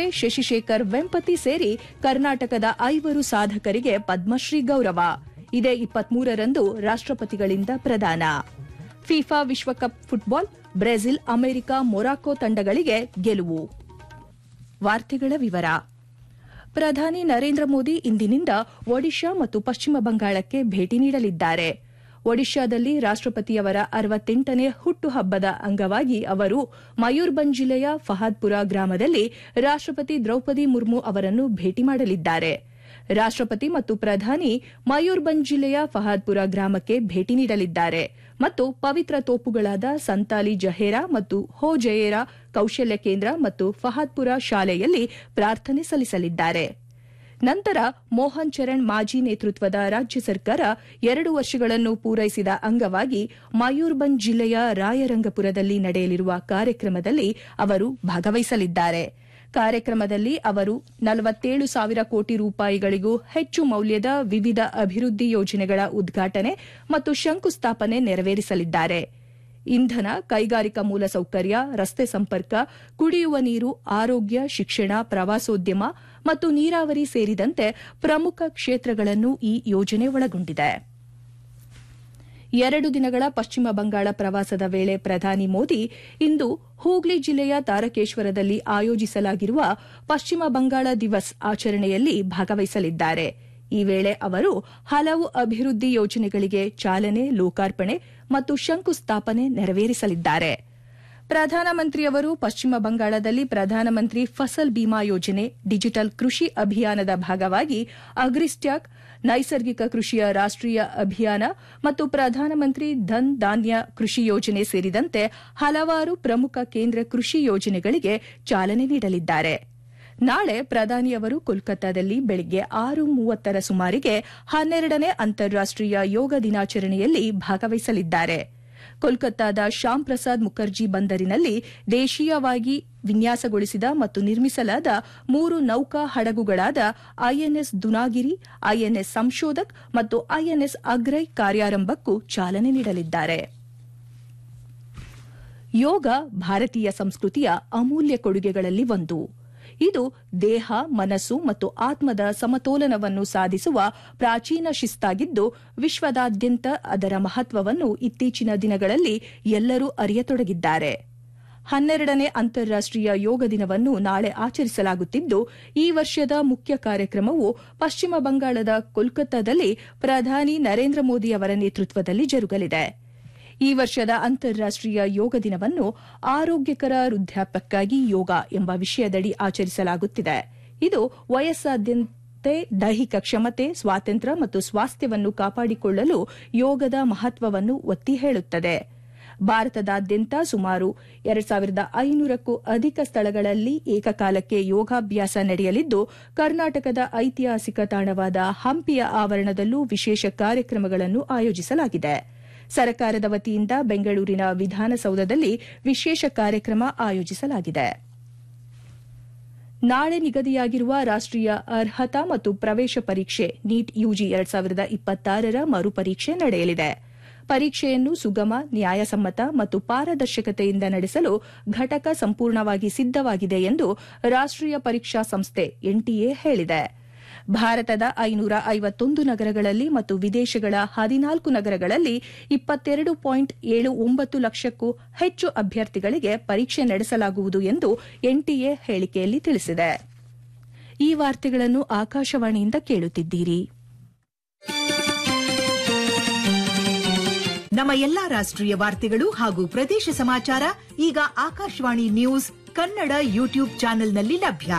ಶಶಿಶೇಖರ್ ವೆಂಪತಿ ಸೇರಿ ಕರ್ನಾಟಕದ ಐವರು ಸಾಧಕರಿಗೆ ಪದ್ಮಶ್ರೀ ಗೌರವ ಇದೇ ಇಪ್ಪತ್ಮೂರರಂದು ರಾಷ್ಟ್ರಪತಿಗಳಿಂದ ಪ್ರದಾನ ಫಿಫಾ ವಿಶ್ವಕಪ್ ಫುಟ್ಬಾಲ್ ಬ್ರೆಜಿಲ್ ಅಮೆರಿಕ ಮೊರಾಕೊ ತಂಡಗಳಿಗೆ ಗೆಲುವು ವಾರ್ತೆಗಳ ವಿವರ ಪ್ರಧಾನಿ ನರೇಂದ್ರ ಮೋದಿ ಇಂದಿನಿಂದ ಒಡಿಶಾ ಮತ್ತು ಪಶ್ಚಿಮ ಬಂಗಾಳಕ್ಕೆ ಭೇಟಿ ನೀಡಲಿದ್ದಾರೆ ಒಡಿಶಾದಲ್ಲಿ ರಾಷ್ಟ್ರಪತಿಯವರ ಅರವತ್ತೆಂಟನೇ ಹುಟ್ಟುಹಬ್ಬದ ಅಂಗವಾಗಿ ಅವರು ಮಯೂರ್ಬಂಜ್ ಜಿಲ್ಲೆಯ ಫಹಾದ್ಪುರ ಗ್ರಾಮದಲ್ಲಿ ರಾಷ್ಟ್ರಪತಿ ದ್ರೌಪದಿ ಮುರ್ಮು ಅವರನ್ನು ಭೇಟಿ ಮಾಡಲಿದ್ದಾರೆ ರಾಷ್ಟ್ರಪತಿ ಮತ್ತು ಪ್ರಧಾನಿ ಮಯೂರ್ಬಂಜ್ ಜಿಲ್ಲೆಯ ಫಹಾದ್ಪುರ ಗ್ರಾಮಕ್ಕೆ ಭೇಟಿ ನೀಡಲಿದ್ದಾರೆ ಮತ್ತು ಪವಿತ್ರ ತೋಪುಗಳಾದ ಸಂತಾಲಿ ಜಹೇರಾ ಮತ್ತು ಹೋ ಜಯೇರಾ ಕೌಶಲ್ಯ ಕೇಂದ್ರ ಮತ್ತು ಫಹಾದ್ಪುರ ಶಾಲೆಯಲ್ಲಿ ಪ್ರಾರ್ಥನೆ ಸಲ್ಲಿಸಲಿದ್ದಾರೆ ನಂತರ ಮೋಹನ್ ಚರಣ್ ಮಾಜಿ ನೇತೃತ್ವದ ರಾಜ್ಯ ಸರ್ಕಾರ ಎರಡು ವರ್ಷಗಳನ್ನು ಪೂರೈಸಿದ ಅಂಗವಾಗಿ ಮಯೂರ್ಬಂಜ್ ಜಿಲ್ಲೆಯ ರಾಯರಂಗಪುರದಲ್ಲಿ ನಡೆಯಲಿರುವ ಕಾರ್ಯಕ್ರಮದಲ್ಲಿ ಅವರು ಭಾಗವಹಿಸಲಿದ್ದಾರೆ ಕಾರ್ಯಕ್ರಮದಲ್ಲಿ ಅವರು ನಲವತ್ತೇಳು ಸಾವಿರ ಕೋಟಿ ರೂಪಾಯಿಗಳಿಗೂ ಹೆಚ್ಚು ಮೌಲ್ಯದ ವಿವಿಧ ಅಭಿವೃದ್ಧಿ ಯೋಜನೆಗಳ ಉದ್ಘಾಟನೆ ಮತ್ತು ಶಂಕುಸ್ಥಾಪನೆ ನೆರವೇರಿಸಲಿದ್ದಾರೆ ಇಂಧನ ಕೈಗಾರಿಕಾ ಮೂಲಸೌಕರ್ಯ ರಸ್ತೆ ಸಂಪರ್ಕ ಕುಡಿಯುವ ನೀರು ಆರೋಗ್ಯ ಶಿಕ್ಷಣ ಪ್ರವಾಸೋದ್ಯಮ ಮತ್ತು ನೀರಾವರಿ ಸೇರಿದಂತೆ ಪ್ರಮುಖ ಕ್ಷೇತ್ರಗಳನ್ನು ಈ ಯೋಜನೆ ಒಳಗೊಂಡಿದೆ ಎರಡು ದಿನಗಳ ಪಶ್ಚಿಮ ಬಂಗಾಳ ಪ್ರವಾಸದ ವೇಳೆ ಪ್ರಧಾನಿ ಮೋದಿ ಇಂದು ಹೂಗ್ಲಿ ಜಿಲ್ಲೆಯ ತಾರಕೇಶ್ವರದಲ್ಲಿ ಆಯೋಜಿಸಲಾಗಿರುವ ಪಶ್ಚಿಮ ಬಂಗಾಳ ದಿವಸ್ ಆಚರಣೆಯಲ್ಲಿ ಭಾಗವಹಿಸಲಿದ್ದಾರೆ ಈ ವೇಳೆ ಅವರು ಹಲವು ಅಭಿವೃದ್ಧಿ ಯೋಜನೆಗಳಿಗೆ ಚಾಲನೆ ಲೋಕಾರ್ಪಣೆ ಮತ್ತು ಶಂಕುಸ್ಥಾಪನೆ ನೆರವೇರಿಸಲಿದ್ದಾರೆ ಪ್ರಧಾನಮಂತ್ರಿಯವರು ಪಶ್ಚಿಮ ಬಂಗಾಳದಲ್ಲಿ ಪ್ರಧಾನಮಂತ್ರಿ ಫಸಲ್ ಬಿಮಾ ಯೋಜನೆ ಡಿಜಿಟಲ್ ಕೃಷಿ ಅಭಿಯಾನದ ಭಾಗವಾಗಿ ಅಗ್ರಿಸ್ಟ್ಯಾಕ್ ನೈಸರ್ಗಿಕ ಕೃಷಿಯ ರಾಷ್ಟೀಯ ಅಭಿಯಾನ ಮತ್ತು ಪ್ರಧಾನಮಂತ್ರಿ ಧನ್ ಧಾನ್ಯ ಕೃಷಿ ಯೋಜನೆ ಸೇರಿದಂತೆ ಹಲವಾರು ಪ್ರಮುಖ ಕೇಂದ್ರ ಕೃಷಿ ಯೋಜನೆಗಳಿಗೆ ಚಾಲನೆ ನೀಡಲಿದ್ದಾರೆ ನಾಳೆ ಪ್ರಧಾನಿಯವರು ಕೋಲ್ಕತ್ತಾದಲ್ಲಿ ಬೆಳಗ್ಗೆ ಆರು ಮೂವತ್ತರ ಸುಮಾರಿಗೆ ಹನ್ನೆರಡನೇ ಅಂತಾರಾಷ್ಟೀಯ ಯೋಗ ದಿನಾಚರಣೆಯಲ್ಲಿ ಭಾಗವಹಿಸಲಿದ್ದಾರೆ ಕೋಲ್ಕತ್ತಾದ ಶ್ಯಾಮ್ ಪ್ರಸಾದ್ ಮುಖರ್ಜಿ ಬಂದರಿನಲ್ಲಿ ದೇಶೀಯವಾಗಿ ವಿನ್ಯಾಸಗೊಳಿಸಿದ ಮತ್ತು ನಿರ್ಮಿಸಲಾದ ಮೂರು ನೌಕಾ ಹಡಗುಗಳಾದ ಐಎನ್ಎಸ್ ದುನಾಗಿರಿ ಐಎನ್ಎಸ್ ಸಂಶೋಧಕ್ ಮತ್ತು ಐಎನ್ಎಸ್ ಅಗ್ರೈ ಕಾರ್ಯಾರಂಭಕ್ಕೂ ಚಾಲನೆ ನೀಡಲಿದ್ದಾರೆ ಯೋಗ ಭಾರತೀಯ ಸಂಸ್ಕೃತಿಯ ಅಮೂಲ್ಯ ಕೊಡುಗೆಗಳಲ್ಲಿ ಒಂದು ಇದು ದೇಹ ಮನಸ್ಸು ಮತ್ತು ಆತ್ಮದ ಸಮತೋಲನವನ್ನು ಸಾಧಿಸುವ ಪ್ರಾಚೀನ ಶಿಸ್ತಾಗಿದ್ದು ವಿಶ್ವದಾದ್ಯಂತ ಅದರ ಮಹತ್ವವನ್ನು ಇತ್ತೀಚಿನ ದಿನಗಳಲ್ಲಿ ಎಲ್ಲರೂ ಅರಿಯತೊಡಗಿದ್ದಾರೆ ಹನ್ನೆರಡನೇ ಅಂತಾರಾಷ್ಟೀಯ ಯೋಗ ದಿನವನ್ನು ನಾಳೆ ಆಚರಿಸಲಾಗುತ್ತಿದ್ದು ಈ ವರ್ಷದ ಮುಖ್ಯ ಕಾರ್ಯಕ್ರಮವು ಪಶ್ಚಿಮ ಬಂಗಾಳದ ಕೋಲ್ಕತ್ತಾದಲ್ಲಿ ಪ್ರಧಾನಿ ನರೇಂದ್ರ ಮೋದಿ ಅವರ ನೇತೃತ್ವದಲ್ಲಿ ಜರುಗಲಿದೆ ಈ ವರ್ಷದ ಅಂತಾರಾಷ್ಟೀಯ ಯೋಗ ದಿನವನ್ನು ಆರೋಗ್ಯಕರ ವೃದ್ಧಾಪ್ಯಕ್ಕಾಗಿ ಯೋಗ ಎಂಬ ವಿಷಯದಡಿ ಆಚರಿಸಲಾಗುತ್ತಿದೆ ಇದು ವಯಸ್ಸಾದ್ಯಂತ ದೈಹಿಕ ಕ್ಷಮತೆ ಸ್ವಾತಂತ್ರ್ಯ ಮತ್ತು ಸ್ವಾಸ್ಥ್ಯವನ್ನು ಕಾಪಾಡಿಕೊಳ್ಳಲು ಯೋಗದ ಮಹತ್ವವನ್ನು ಒತ್ತಿ ಹೇಳುತ್ತದೆ ಭಾರತದಾದ್ಯಂತ ಸುಮಾರು ಎರಡು ಸಾವಿರದ ಐನೂರಕ್ಕೂ ಅಧಿಕ ಸ್ಥಳಗಳಲ್ಲಿ ಏಕಕಾಲಕ್ಕೆ ಯೋಗಾಭ್ಯಾಸ ನಡೆಯಲಿದ್ದು ಕರ್ನಾಟಕದ ಐತಿಹಾಸಿಕ ತಾಣವಾದ ಹಂಪಿಯ ಆವರಣದಲ್ಲೂ ವಿಶೇಷ ಕಾರ್ಯಕ್ರಮಗಳನ್ನು ಆಯೋಜಿಸಲಾಗಿದೆ ಸರ್ಕಾರದ ವತಿಯಿಂದ ಬೆಂಗಳೂರಿನ ವಿಧಾನಸೌಧದಲ್ಲಿ ವಿಶೇಷ ಕಾರ್ಯಕ್ರಮ ಆಯೋಜಿಸಲಾಗಿದೆ ನಾಳೆ ನಿಗದಿಯಾಗಿರುವ ರಾಷ್ಟೀಯ ಅರ್ಹತಾ ಮತ್ತು ಪ್ರವೇಶ ಪರೀಕ್ಷೆ ನೀಟ್ ಯುಜಿ ಎರಡ್ ಸಾವಿರದ ಇಪ್ಪತ್ತಾರರ ಮರುಪರೀಕ್ಷೆ ನಡೆಯಲಿದೆ ಪರೀಕ್ಷೆಯನ್ನು ಸುಗಮ ನ್ಯಾಯಸಮ್ಮತ ಮತ್ತು ಪಾರದರ್ಶಕತೆಯಿಂದ ನಡೆಸಲು ಘಟಕ ಸಂಪೂರ್ಣವಾಗಿ ಸಿದ್ದವಾಗಿದೆ ಎಂದು ರಾಷ್ಟೀಯ ಪರೀಕ್ಷಾ ಸಂಸ್ಥೆ ಎನ್ಟಿಎ ಹೇಳಿದೆ ಭಾರತದ ಐನೂರ ಐವತ್ತೊಂದು ನಗರಗಳಲ್ಲಿ ಮತ್ತು ವಿದೇಶಗಳ ಹದಿನಾಲ್ಕು ನಗರಗಳಲ್ಲಿ ಇಪ್ಪತ್ತೆರಡು ಪಾಯಿಂಟ್ ಏಳು ಒಂಬತ್ತು ಲಕ್ಷಕ್ಕೂ ಹೆಚ್ಚು ಅಭ್ಯರ್ಥಿಗಳಿಗೆ ಪರೀಕ್ಷೆ ನಡೆಸಲಾಗುವುದು ಎಂದು ಎನ್ಟಿಎ ಹೇಳಿಕೆಯಲ್ಲಿ ತಿಳಿಸಿದೆ ಈ ವಾರ್ತೆಗಳನ್ನು ಆಕಾಶವಾಣಿಯಿಂದ ಕೇಳುತ್ತಿದ್ದೀರಿ ನಮ್ಮ ಎಲ್ಲಾ ರಾಷ್ಟ್ರೀಯ ವಾರ್ತೆಗಳು ಹಾಗೂ ಪ್ರದೇಶ ಸಮಾಚಾರ ಈಗ ಆಕಾಶವಾಣಿ ನ್ಯೂಸ್ ಕನ್ನಡ ಯೂಟ್ಯೂಬ್ ಚಾನೆಲ್ನಲ್ಲಿ ಲಭ್ಯ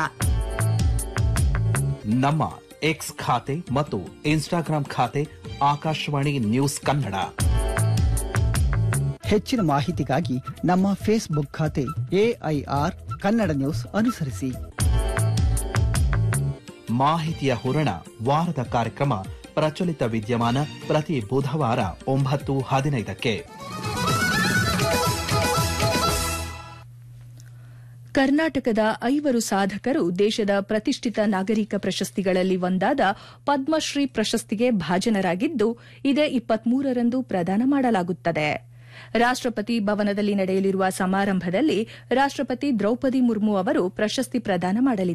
ನಮ್ಮ ಎಕ್ಸ್ ಖಾತೆ ಮತ್ತು ಇನ್ಸ್ಟಾಗ್ರಾಂ ಖಾತೆ ಆಕಾಶವಾಣಿ ನ್ಯೂಸ್ ಕನ್ನಡ ಹೆಚ್ಚಿನ ಮಾಹಿತಿಗಾಗಿ ನಮ್ಮ ಫೇಸ್ಬುಕ್ ಖಾತೆ ಎಐಆರ್ ಕನ್ನಡ ನ್ಯೂಸ್ ಅನುಸರಿಸಿ ಮಾಹಿತಿಯ ಹೂರಣ ವಾರದ ಕಾರ್ಯಕ್ರಮ ಪ್ರಚಲಿತ ವಿದ್ಯಮಾನ ಪ್ರತಿ ಬುಧವಾರ ಒಂಬತ್ತು ಹದಿನೈದಕ್ಕೆ ಕರ್ನಾಟಕದ ಐವರು ಸಾಧಕರು ದೇಶದ ಪ್ರತಿಷ್ಠಿತ ನಾಗರಿಕ ಪ್ರಶಸ್ತಿಗಳಲ್ಲಿ ಒಂದಾದ ಪದ್ಮಶ್ರೀ ಪ್ರಶಸ್ತಿಗೆ ಭಾಜನರಾಗಿದ್ದು ಇದೇ ಇಪ್ಪತ್ಮೂರರಂದು ಪ್ರದಾನ ಮಾಡಲಾಗುತ್ತದೆ ರಾಷ್ಟ್ರಪತಿ ಭವನದಲ್ಲಿ ನಡೆಯಲಿರುವ ಸಮಾರಂಭದಲ್ಲಿ ರಾಷ್ಟ್ರಪತಿ ದ್ರೌಪದಿ ಮುರ್ಮು ಅವರು ಪ್ರಶಸ್ತಿ ಪ್ರದಾನ ಮಾಡಲಿದ್ದಾರೆ